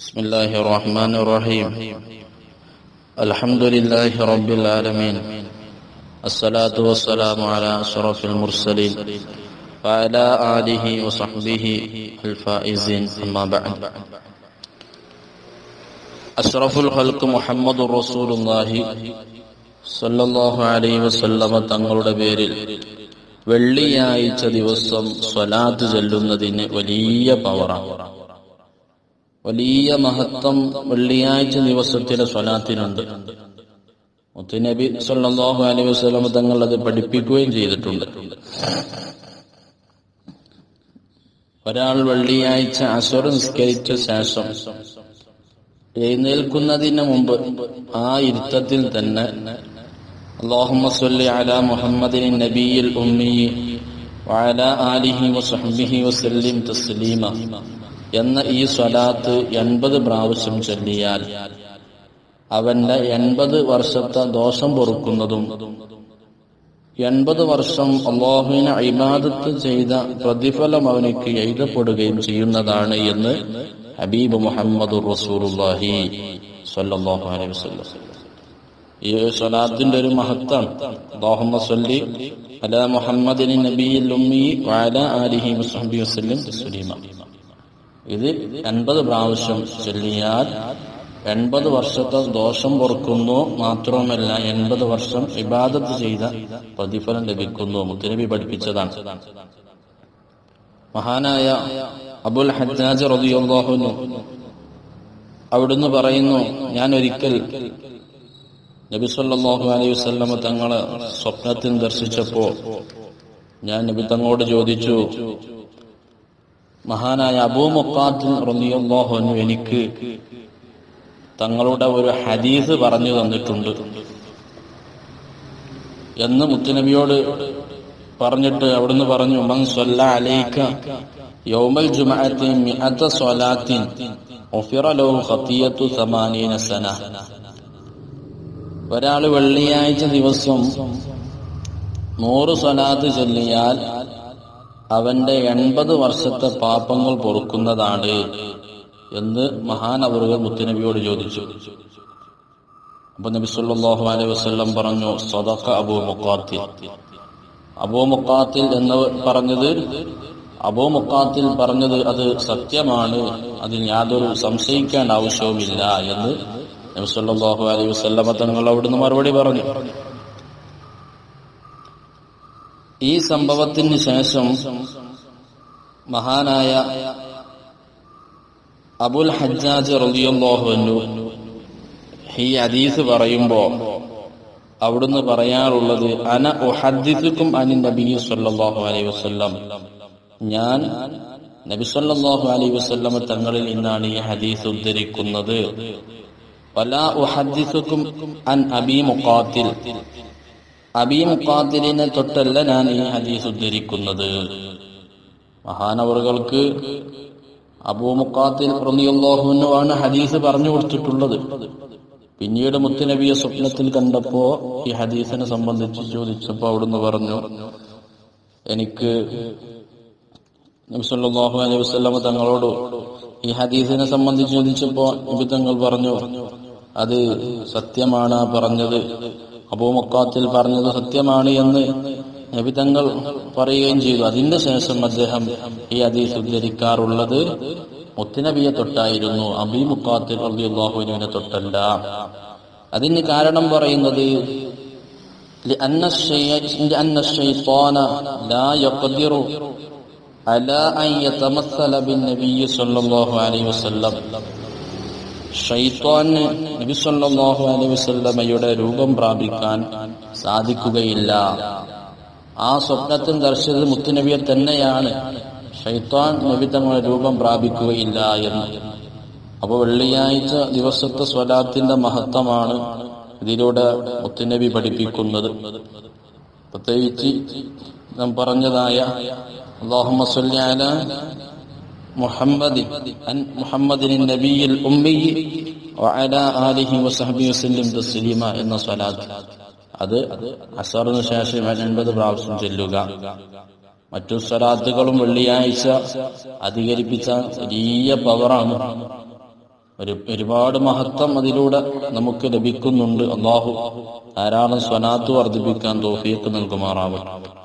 بسم الله الرحمن الرحيم الحمد لله رب العالمين الصلاة والسلام على أشرف المرسلين وعلى آله وصحبه الفائزين أما بعد أشرف الخلق محمد رسول الله സല്ലല്ലാഹു അലൈഹി വസല്ലമ തങ്ങളുടെ പേരിൽ വെള്ളിയാഴ്ച ദിവസം സ്വലാത്ത് ചൊല്ലുന്നതിന് വലിയ പവറാണ് വലിയ മഹത്വം വെള്ളിയാഴ്ച ദിവസത്തിലെ സ്വലാത്തിനുണ്ട് മുത്തുനബി സല്ലല്ലാഹു അലൈഹി വസല്ലമ തങ്ങൾ അത് പഠിപ്പിക്കുകയും ചെയ്തിട്ടുണ്ട് ഒരാൾ വെള്ളിയാഴ്ച അസുർ നിസ്കരിച്ച ശേഷം എഴുന്നേൽക്കുന്നതിന് മുമ്പ് ആ ഇരുത്തത്തിൽ തന്നെ اللهم صل على محمد النبي الأمي وعلى آله وصحبه وسلم تسليما എന്ന ഈ സ്വലാത്ത് എൺപത് പ്രാവശ്യം ചൊല്ലിയാൽ അവന്റെ എൺപത് വർഷത്തെ ദോഷം പൊറുക്കുന്നതും എൺപത് വർഷം അള്ളാഹുവിനെ ഇബാദത്ത് ചെയ്ത പ്രതിഫലം അവനിക്ക് എഴുതപ്പെടുകയും ചെയ്യുന്നതാണ് എന്ന് ഹബീബ് മുഹമ്മദ് റസൂലുള്ളാഹി സ്വല്ലല്ലാഹു അലൈഹി വസല്ലം ഈ സ്വലാത്തിന്റെ ഒരു മഹത്വം അല്ലാഹുമ്മ സ്വല്ലി അലാ മുഹമ്മദിൻ നബിയിൽ ഉമ്മി വഅല ആലിഹി വസഹബി വസല്ലം തസ്ലീമ ഇത് എൺപത് പ്രാവശ്യം ചൊല്ലിയാൽ എൺപത് വർഷത്തെ ദോഷം പൊറുക്കുന്നു മാത്രവുമല്ല എൺപത് വർഷം ഇബാദത്ത് ചെയ്ത പ്രതിഫലം ലഭിക്കുന്നു മുത്തനബി പഠിപ്പിച്ചതാണ് മഹാനായ അബുൽ ഹജ്ജാജ് റളിയല്ലാഹുനു അവിടുന്ന് പറയുന്നു ഞാൻ ഒരിക്കൽ നബി സല്ലല്ലാഹു അലൈഹി വസല്ലമ തങ്ങളെ സ്വപ്നത്തിൽ ദർശിച്ചപ്പോ ഞാൻ നബി തങ്ങളോട് ചോദിച്ചു മഹാനായ അബൂ മുഖാത്തിൽ റളിയല്ലാഹു അൻഹു എനിക്ക് തങ്ങളുടെ ഒരു ഹദീസ് പറഞ്ഞു തന്നിട്ടുണ്ട് എന്ന് മുത്തുനബിയോട് പറഞ്ഞിട്ട് അവിടുന്ന് പറഞ്ഞു മൻ സ്വല്ല അലൈക യൗമൽ ജുമഅത്തി മിഅത സ്വലാത്തിൻ ഉഫിറ ലഹു ഖതിയത്തു 80 സന ഒരാൾ വെള്ളിയാഴ്ച ദിവസം നൂറ് സ്വലാത്ത് ചൊല്ലിയാൽ അവന്റെ എൺപത് വർഷത്തെ പാപങ്ങൾ പൊറുക്കുന്നതാണ് എന്ന് മഹാനവറുകൾ മുത്തുനബിയോട് ചോദിച്ചു അപ്പൊ നബി സല്ലല്ലാഹു അലൈഹി വസല്ലം പറഞ്ഞു സദഖ അബൂ മുഖാത്തിൽ അബൂ മുഖാത്തിൽ എന്ന് പറഞ്ഞത് അബൂ മുഖാത്തിൽ പറഞ്ഞത് അത് സത്യമാണ് അതിൽ യാതൊരു സംശയിക്കേണ്ട ആവശ്യവുമില്ല എന്ന് നബി സല്ലല്ലാഹു അലൈഹി വസല്ലമ തങ്ങൾ അവിടുന്ന് മറുപടി പറഞ്ഞു ഈ സംഭവത്തിന് ശേഷം മഹാനായ അബുൽ ഹജ്ജാജ് റളിയല്ലാഹു അൻഹു ഈ ഹദീസ് പറയുമ്പോ അവിടുന്ന് പറയാറുള്ളത് അന ഉഹദ്ദിസുക്കും അനി നബി സല്ലല്ലാഹു അലൈഹി വസല്ലം ഞാൻ നബി സല്ലല്ലാഹു അലൈഹി വസല്ലം തങ്ങളിൽ നിന്നാണ് ഈ ഹദീസ് ഉദ്ധരിക്കുന്നത് വല ഉഹദ്ദിസുക്കും അൻ അബി മുഖാത്തിൽ അബി മുഖാത്തിലിനെ തൊട്ടല്ല ഞാൻ ഈ ഹദീസ് ഉദ്ധരിക്കുന്നത് മഹാനവറുകൾക്ക് അബൂ മുഖാത്തിൽ റളിയല്ലാഹുവിനു ആണ് ഹദീസ് പറഞ്ഞു കൊടുത്തിട്ടുള്ളത് പിന്നീട് മുത്തുനബിയെ സ്വപ്നത്തിൽ കണ്ടപ്പോ ഈ ഹദീസിനെ സംബന്ധിച്ച് ചോദിച്ചപ്പോ അവിടുന്ന് പറഞ്ഞു എനിക്ക് നബി സല്ലല്ലാഹു അലൈഹി വസല്ലമ തങ്ങളോട് ഈ ഹദീസിനെ സംബന്ധിച്ച് ചോദിച്ചപ്പോ നബി തങ്ങൾ പറഞ്ഞു അത് സത്യമാണ് പറഞ്ഞത് അബൂമക്കാത്തിൽ പറഞ്ഞത് സത്യമാണ് എന്ന് നബി തങ്ങൾ പറയുകയും ചെയ്തു അതിന്റെ ശേഷം അദ്ദേഹം ഈ ഹദീസ് ഉദ്ധരിക്കാറുള്ളത് മുത്തുനബിയെ തൊട്ടായിരുന്നു അബിമുക്കാത്തിൽ അള്ളാഹുവിനെ തൊട്ടല്ല അതിന് കാരണം പറയുന്നത് لأن الشيطان لا يقدر على أن يتمثل بالنبي صلى الله عليه وسلم ഷൈത്വാന് നബി സല്ലല്ലാഹു അലൈഹി വസല്ലമയുടെ രൂപം പ്രാപിക്കാൻ സാധിക്കുകയില്ല ആ സ്വപ്നത്തിൽ ദർശിച്ചത് മുത്തുനബിയെ തന്നെയാണ് ഷൈത്വാൻ നബി തങ്ങളുടെ രൂപം പ്രാപിക്കുകയില്ല എന്ന് അപ്പോൾ വെള്ളിയാഴ്ച ദിവസത്തെ സ്വലാത്തിന്റെ മഹത്വമാണ് ഇതിലൂടെ മുത്തുനബി പഠിപ്പിക്കുന്നത് പ്രത്യേകിച്ച് നാം പറഞ്ഞതായ അള്ളാഹുമ്മ സ്വല്ലി അല മുഹമ്മദ് മുഹമ്മദിൻ നബിയിൽ ഉമ്മി വഅലാ ആലിഹി വസഹബി വസല്ലം തസ്ലീമ എന്ന സ്വലാത്ത് അത് അസറിന് ശേഷം എൺപത് പ്രാവശ്യം ചെല്ലുക മറ്റു സ്വലാത്തുകളും വെള്ളിയാഴ്ച അധികരിപ്പിച്ച വലിയ പവറാണ് ഒരു ഒരുപാട് മഹത്വം അതിലൂടെ നമുക്ക് ലഭിക്കുന്നുണ്ട് അള്ളാഹു ധാരാളം സ്വനാത്ത് വർദ്ധിപ്പിക്കാൻ തോഫിയൊക്കെ നൽകുമാറാവട്ടെ